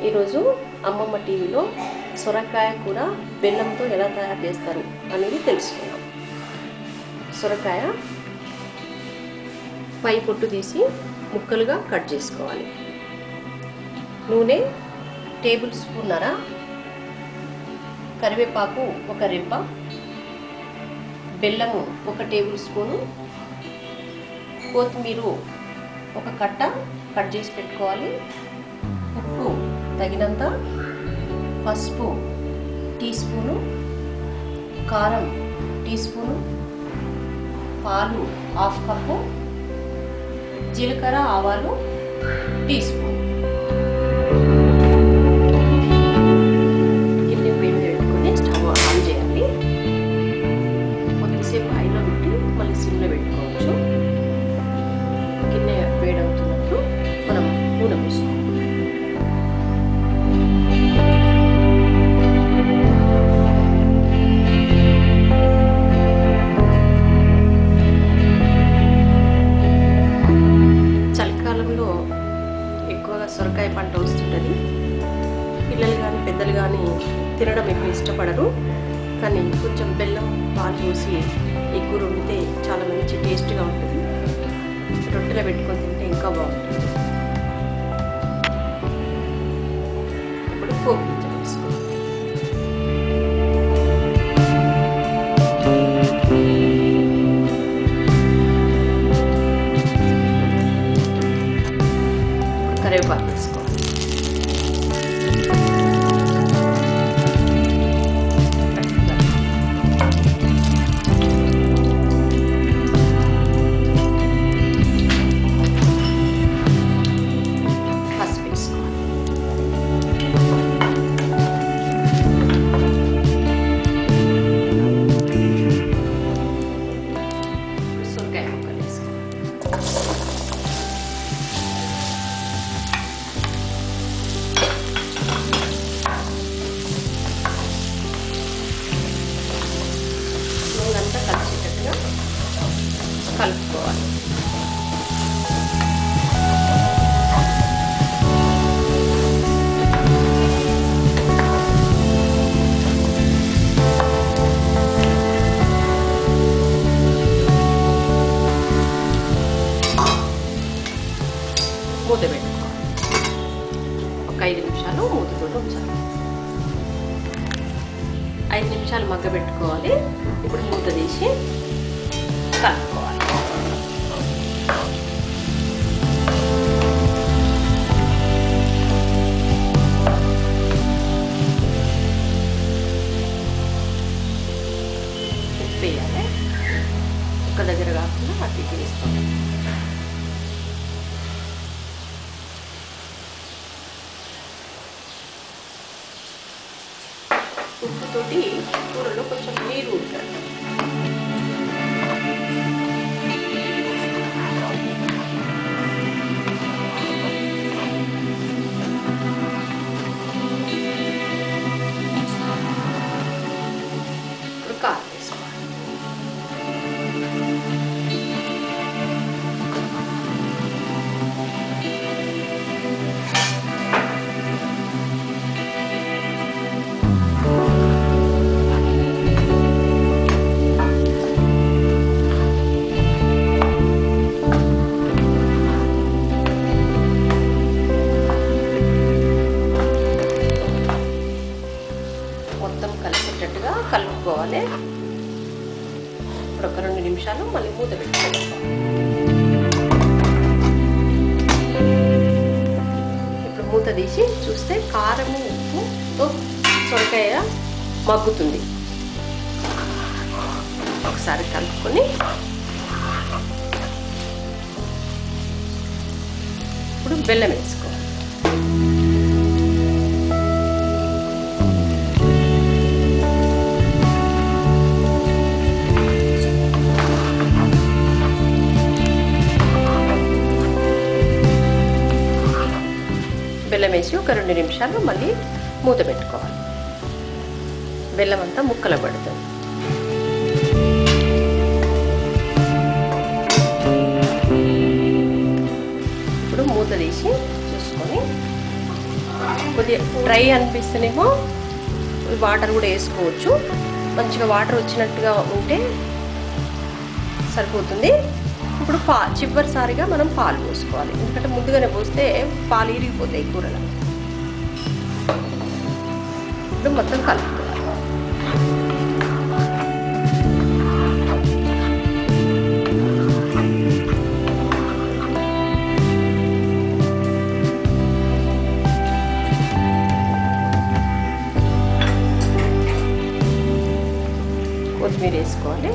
ఈరోజు అమ్మమ్మ టీవీలో సొరకాయ కూర బెల్లంతో ఎలా తయారు చేస్తారు అనేది తెలుసుకుందాం సొరకాయ పై పొట్టు తీసి ముక్కలుగా కట్ చేసుకోవాలి నూనె టేబుల్ స్పూన్నర కరివేపాకు ఒక రెబ్బ బెల్లము ఒక టేబుల్ స్పూను కొత్తిమీర ఒక కట్ట కట్ చేసి పెట్టుకోవాలి ఉప్పు తగినంత పసుపు టీ స్పూను కారం టీ స్పూను పాలు హాఫ్ కప్పు జీలకర్ర ఆవాలు టీ స్పూన్ గిన్నె వేడి పెట్టుకొని స్టవ్ ఆన్ చేయాలి కొద్దిసేపు హైలో పెట్టి మళ్ళీ సిమ్లో పెట్టుకోవచ్చు గిన్నె వేడవుతున్నప్పుడు మనం నూనె పోసుకోవాలి చలికాలంలో ఎక్కువగా సొరకాయ పంట వస్తుంటుంది పిల్లలు కానీ పెద్దలు కానీ తినడం ఎక్కువ ఇష్టపడరు కానీ కొంచెం బెల్లం పాలు పోసి ఈ కూర వండితే చాలా మంచి టేస్ట్గా ఉంటుంది రొట్టెలో పెట్టుకొని తింటే ఇంకా బాగుంటుంది ఇప్పుడు పోపు గింజలు వేసుకోవాలి ఇప్పుడు కరివేపాకు వేసుకోవాలి పసుపు వేసుకోవాలి ఇప్పుడు సొరకాయ ముక్కలు వేసుకోవాలి నూనెంతా కలిసేటట్టుగా కలుపుకోవాలి మూత పెట్టుకోవాలి ఒక ఐదు నిమిషాలు మూతతో ఉంచాలి ఐదు నిమిషాలు మగ్గ పెట్టుకోవాలి ఇప్పుడు మూత తీసి కలుపుకోవాలి ఉప్పు వేయాలి ఒక దగ్గర కాకుండా అటు ఇటు వేసుకోవాలి ఉప్పుతోటి కూరలో కొంచెం నీరు ఉంటుంది ఇప్పుడు కారం వేసుకోవాలి మొత్తం కలిసేటట్టుగా కలుపుకోవాలి ఇప్పుడు ఒక రెండు నిమిషాలు మళ్ళీ మూత పెట్టుకోవాలి ఇప్పుడు మూత తీసి చూస్తే కారము ఉప్పుతో సొరకాయ మగ్గుతుంది ఒకసారి కలుపుకొని ఇప్పుడు బెల్లం వేసుకోవాలి బెల్లం వేసి ఒక రెండు నిమిషాలు మళ్ళీ మూత పెట్టుకోవాలి బెల్లం అంతా ముక్కలు పడుతుంది ఇప్పుడు మూత తీసి చూసుకొని కొద్దిగా డ్రై అనిపిస్తేనేమో వాటర్ కూడా వేసుకోవచ్చు మంచిగా వాటర్ వచ్చినట్టుగా ఉంటే సరిపోతుంది ఇప్పుడు పా చివరిసారిగా మనం పాలు పోసుకోవాలి ఎందుకంటే ముందుగానే పోస్తే పాలు ఇరిగిపోతాయి కూరలో ఇప్పుడు మొత్తం కలుపుకోవాలి కొత్తిమీర వేసుకోవాలి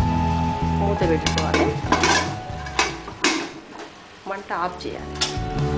మూత పెట్టుకోవాలి మంట ఆఫ్ చేయాలి